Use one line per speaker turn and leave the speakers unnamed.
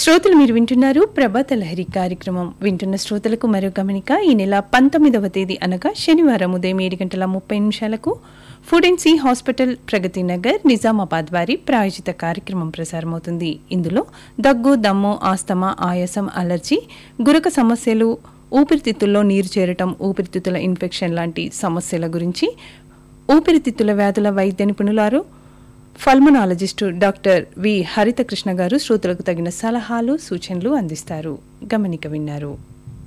శ్రోతలు మీరు వింటున్నారు ప్రభాత లహరి కార్యక్రమం వింటున్న శ్రోతలకు మరో గమనిక ఈ నెల పంతొమ్మిదవ తేదీ అనగా శనివారం ఉదయం ఏడు గంటల ముప్పై నిమిషాలకు food and C hospital Pragati Nagar Nizamabad వారి ప్రాయోజిత కార్యక్రమం ప్రసారమవుతుంది ఇందులో దగ్గు దమ్ము ఆస్తమా ఆయాసం అలర్జీ గురక సమస్యలు ఊపిరితిత్తుల్లో నీరు చేరటం ఊపిరితిత్తుల ఇన్ఫెక్షన్ లాంటి సమస్యల గురించి ఊపిరితిత్తుల వ్యాధుల వైద్య నిపుణులారు ఫల్మనాలజిస్టు డాక్టర్ వి హరితకృష్ణ గారు శ్రోతలకు తగిన సలహాలు సూచనలు అందిస్తారు గమనిక విన్నారు